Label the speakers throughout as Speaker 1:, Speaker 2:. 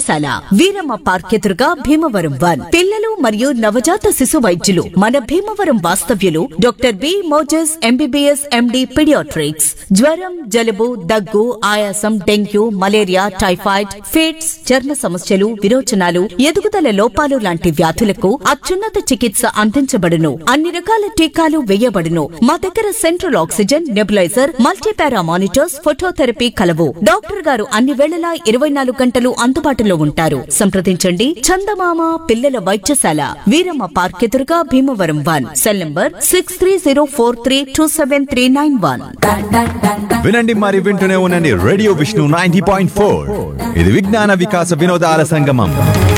Speaker 1: వైద్యశాల వీరమ్మ పార్క్ ఎదురుగా భీమవరం వన్ పిల్లలు మరియు నవజాత శిశు వైద్యులు మన భీమవరం వాస్తవ్యులు doctor B Moses MBBS MD paediatrics జ్వరం జలుబు దగ్గు ఆయాసం డెంగ్యూ మలేరియా టైఫాయిడ్ ఫిట్స్ చర్మ సమస్యలు విరోచనాలు ఎదుగుదల లోపాలు లాంటి వ్యాధులకు అత్యున్నత చికిత్స అందించబడును అన్ని రకాల టీకాలు వేయబడును మా దగ్గర central oxygen nebuliser multipara monitors phototherapy కలవు డాక్టర్ గారు అన్ని వేళలా ఇరవై నాలుగు గంటలు అందుబాటులో ఉంటారు సంప్రదించండి చందమామ పిల్లల వైద్యశాల వీరమ్మ పార్క్ ఎదురుగా Bhimavaram one cell number six three zero four three two seven three nine one
Speaker 2: వినండి మరి వింటూనే ఉండండి radio Vishnu ninety point four ఇది విజ్ఞాన వికాస వినోదాల సంగమం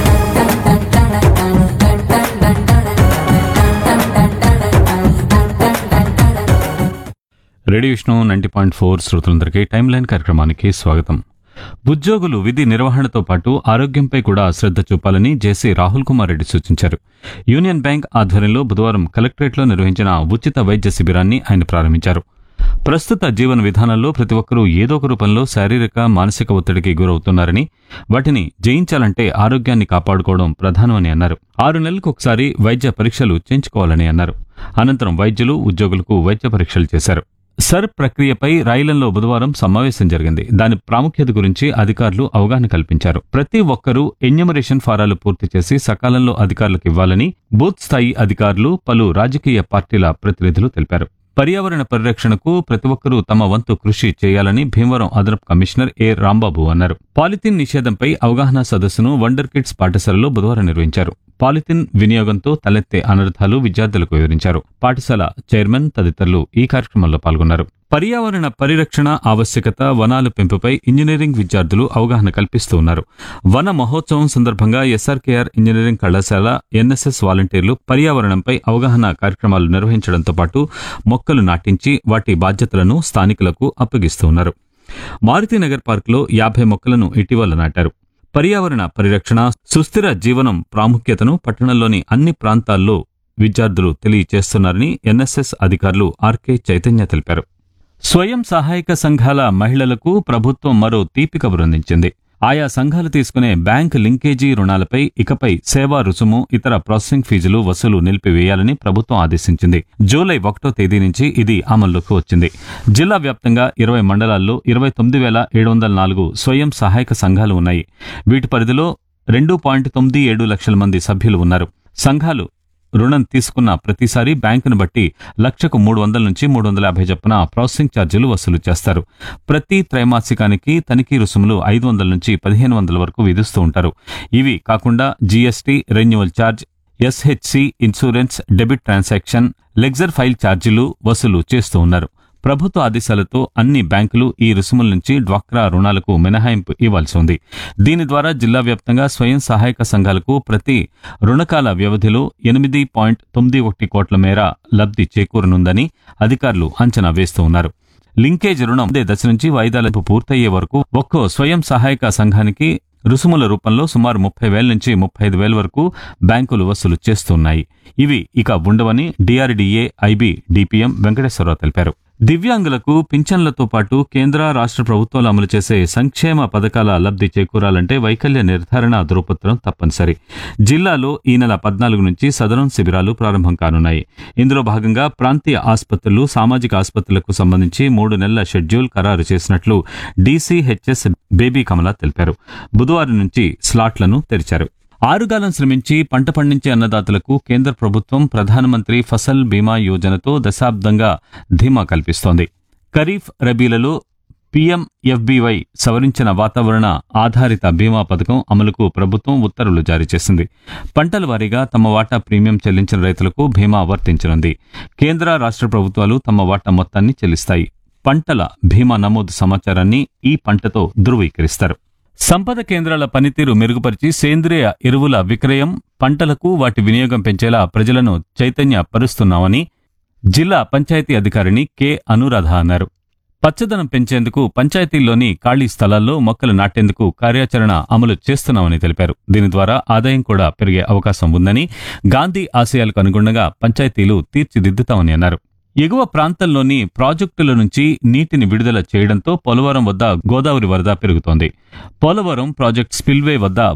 Speaker 3: radio Vishnu ninety point four శ్రోతలందరికీ టైమ్ లైన్ కార్యక్రమానికి స్వాగతం ఉద్యోగులు విధి నిర్వహణతో పాటు ఆరోగ్యంపై కూడా శ్రద్ధ చూపాలని జేసీ రాహుల్ కుమార్ రెడ్డి సూచించారు యూనియన్ బ్యాంక్ ఆధ్వర్యంలో బుధవారం కలెక్టరేట్లో నిర్వహించిన ఉచిత వైద్య శిబిరాన్ని ఆయన ప్రారంభించారు ప్రస్తుత జీవన విధానంలో ప్రతి ఒక్కరూ ఏదో ఒక రూపంలో శారీరక మానసిక ఒత్తిడికి గురవుతున్నారని వాటిని జయించాలంటే ఆరోగ్యాన్ని కాపాడుకోవడం ప్రధానమని అన్నారు ఆరు నెలలకు ఒకసారి వైద్య పరీక్షలు చేయించుకోవాలని అన్నారు అనంతరం వైద్యులు ఉద్యోగులకు వైద్య పరీక్షలు చేశారు సర్ ప్రక్రియపై రైలంలో బుధవారం సమావేశం జరిగింది దాని ప్రాముఖ్యత గురించి అధికారులు అవగాహన కల్పించారు ప్రతి ఒక్కరూ ఎన్యూమరేషన్ ఫారాలు పూర్తి చేసి సకాలంలో అధికారులకు ఇవ్వాలని బూత్ స్థాయి అధికారులు పలు రాజకీయ పార్టీల ప్రతినిధులు తెలిపారు పర్యావరణ పరిరక్షణకు ప్రతి ఒక్కరూ తమ వంతు కృషి చేయాలని భీమవరం అదనపు కమిషనర్ ఏ రాంబాబు అన్నారు పాలిథిన్ నిషేధంపై అవగాహన సదస్సును వండర్ కిడ్స్ పాఠశాలలో బుధవారం నిర్వహించారు పాలిథిన్ వినియోగంతో తలెత్తే అనర్థాలు విద్యార్థులకు వివరించారు పాఠశాల చైర్మన్ తదితరులు ఈ కార్యక్రమంలో పాల్గొన్నారు పర్యావరణ పరిరక్షణ ఆవశ్యకత వనాల పెంపుపై ఇంజనీరింగ్ విద్యార్థులు అవగాహన కల్పిస్తూ ఉన్నారు వన మహోత్సవం సందర్భంగా ఎస్ఆర్కేఆర్ ఇంజనీరింగ్ కళాశాల ఎన్ఎస్ఎస్ వాలంటీర్లు పర్యావరణంపై అవగాహన కార్యక్రమాలు నిర్వహించడంతో పాటు మొక్కలు నాటించి వాటి బాధ్యతలను స్థానికులకు అప్పగిస్తూ ఉన్నారు మారుతినగర్ పార్కులో యాభై మొక్కలను ఇటీవల నాటారు పర్యావరణ పరిరక్షణ సుస్థిర జీవనం ప్రాముఖ్యతను పట్టణంలోని అన్ని ప్రాంతాల్లో విద్యార్థులు తెలియచేస్తున్నారని ఎన్ఎస్ఎస్ అధికారులు ఆర్కే చైతన్య తెలిపారు స్వయం సహాయక సంఘాల మహిళలకు ప్రభుత్వం మరో తీపి కబురు అందించింది ఆయా సంఘాలు తీసుకునే బ్యాంక్ లింకేజీ రుణాలపై ఇకపై సేవా రుసుము ఇతర ప్రాసెసింగ్ ఫీజులు వసూలు నిలిపివేయాలని ప్రభుత్వం ఆదేశించింది జూలై ఒకటో తేదీ నుంచి ఇది అమల్లోకి వచ్చింది జిల్లా వ్యాప్తంగా ఇరవై మండలాల్లో ఇరవై తొమ్మిది వేల ఏడు వందల నాలుగు స్వయం సహాయక సంఘాలు ఉన్నాయి వీటి పరిధిలో రెండు పాయింట్ తొమ్మిది ఏడు లక్షల మంది సభ్యులు ఉన్నారు సంఘాలు రుణం తీసుకున్న ప్రతిసారి బ్యాంకును బట్టి లక్షకు మూడు వందల నుంచి మూడు వందల యాభై చొప్పున ప్రాసెసింగ్ ఛార్జీలు వసూలు చేస్తారు ప్రతి త్రైమాసికానికి తనిఖీ రుసుములు ఐదు వందల నుంచి పదిహేను వందల వరకు విధిస్తూ ఉంటారు ఇవి కాకుండా GST renewal charge SHC insurance debit transaction ledger file ఛార్జీలు వసూలు చేస్తూ ఉన్నారు ప్రభుత్వ ఆదేశాలతో అన్ని బ్యాంకులు ఈ రుసుముల నుంచి డ్వాక్రా రుణాలకు మినహాయింపు ఇవ్వాల్సి ఉంది దీని ద్వారా జిల్లా వ్యాప్తంగా స్వయం సహాయక సంఘాలకు ప్రతి రుణకాల వ్యవధిలో ఎనిమిది పాయింట్ తొమ్మిది ఒకటి కోట్ల మేర లబ్ధి చేకూరనుందని అధికారులు అంచనా వేస్తూ ఉన్నారు లింకేజ్ రుణం అదే దశ నుంచి వాయిదాలకు పూర్తయ్యే వరకు ఒక్కో స్వయం సహాయక సంఘానికి రుసుముల రూపంలో సుమారు ముప్పై వేల నుంచి ముప్పై ఐదు వేల వరకు బ్యాంకులు వసూలు చేస్తున్నాయి ఇవి ఇక ఉండవని డిఆర్డీఏ ఐబీ డిపిఎం వెంకటేశ్వరరావు తెలిపారు దివ్యాంగులకు పింఛన్లతో పాటు కేంద్ర రాష్ట్ర ప్రభుత్వాలు అమలు చేసే సంక్షేమ పథకాల లబ్ధి చేకూరాలంటే వైకల్య నిర్ధారణ ధృవపత్రం తప్పనిసరి జిల్లాలో ఈ నెల పద్నాలుగు నుంచి సదరం శిబిరాలు ప్రారంభం కానున్నాయి ఇందులో భాగంగా ప్రాంతీయ ఆసుపత్రులు సామాజిక ఆసుపత్రులకు సంబంధించి మూడు నెలల షెడ్యూల్ ఖరారు చేసినట్లు డీసీహెచ్ఎస్ బేబీ కమల తెలిపారు బుధవారం నుంచి స్లాట్లను తెరిచారు ఆరుగాలం శ్రమించి పంట పండించే అన్నదాతలకు కేంద్ర ప్రభుత్వం ప్రధానమంత్రి ఫసల్ బీమా యోజనతో దశాబ్దంగా ధీమా కల్పిస్తోంది ఖరీఫ్ రబీలలో పీఎంఎఫ్బీవై సవరించిన వాతావరణ ఆధారిత బీమా పథకం అమలుకు ప్రభుత్వం ఉత్తర్వులు జారీ చేసింది పంటల వారీగా తమ వాటా ప్రీమియం చెల్లించిన రైతులకు బీమా వర్తించనుంది కేంద్ర రాష్ట్ర ప్రభుత్వాలు తమ వాటా మొత్తాన్ని చెల్లిస్తాయి పంటల బీమా నమోదు సమాచారాన్ని ఈ పంటతో ధృవీకరిస్తారు సంపద కేంద్రాల పనితీరు మెరుగుపరిచి సేంద్రియ ఎరువుల విక్రయం పంటలకు వాటి వినియోగం పెంచేలా ప్రజలను చైతన్య పరుస్తున్నామని జిల్లా పంచాయతీ అధికారిని కె అనురాధ అన్నారు పచ్చదనం పెంచేందుకు పంచాయతీల్లోని ఖాళీ స్థలాల్లో మొక్కలు నాటేందుకు కార్యాచరణ అమలు చేస్తున్నామని తెలిపారు దీని ద్వారా ఆదాయం కూడా పెరిగే అవకాశం ఉందని గాంధీ ఆశయాలకు అనుగుణంగా పంచాయతీలు తీర్చిదిద్దుతామని అన్నారు ఎగువ ప్రాంతంలోని ప్రాజెక్టుల నుంచి నీటిని విడుదల చేయడంతో పోలవరం వద్ద గోదావరి వరద పెరుగుతోంది పోలవరం ప్రాజెక్ట్ స్పిల్వే వద్ద